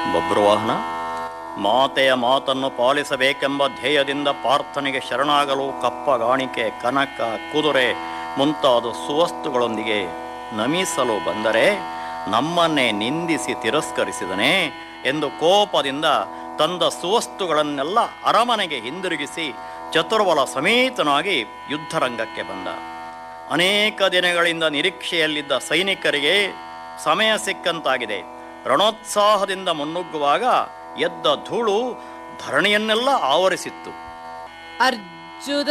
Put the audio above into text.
ಬಬ್ರುವಾಹನ ಮಾತೆಯ ಮಾತನ್ನು ಪಾಲಿಸಬೇಕೆಂಬ ಧ್ಯೇಯದಿಂದ ಪ್ರಾರ್ಥನೆಗೆ ಶರಣಾಗಲು ಕಪ್ಪಗಾಣಿಕೆ ಕನಕ ಕುದುರೆ ಮುಂತಾದ ಸುವಸ್ತುಗಳೊಂದಿಗೆ ನಮಿಸಲು ಬಂದರೆ ನಮ್ಮನ್ನೇ ನಿಂದಿಸಿ ತಿರಸ್ಕರಿಸಿದನೇ ಎಂದು ಕೋಪದಿಂದ ತಂದ ಸುವಸ್ತುಗಳನ್ನೆಲ್ಲ ಅರಮನೆಗೆ ಹಿಂದಿರುಗಿಸಿ ಚತುರ್ಬಲ ಸಮೇತನಾಗಿ ಯುದ್ಧರಂಗಕ್ಕೆ ಬಂದ ಅನೇಕ ದಿನಗಳಿಂದ ನಿರೀಕ್ಷೆಯಲ್ಲಿದ್ದ ಸೈನಿಕರಿಗೆ ಸಮಯ ಸಿಕ್ಕಂತಾಗಿದೆ ರಣೋತ್ಸಾಹದಿಂದ ಮುನ್ನುಗ್ಗುವಾಗ ಎದ್ದ ಧೂಳು ಧರಣಿಯನ್ನೆಲ್ಲ ಆವರಿಸಿತ್ತು ಅರ್ಜುನ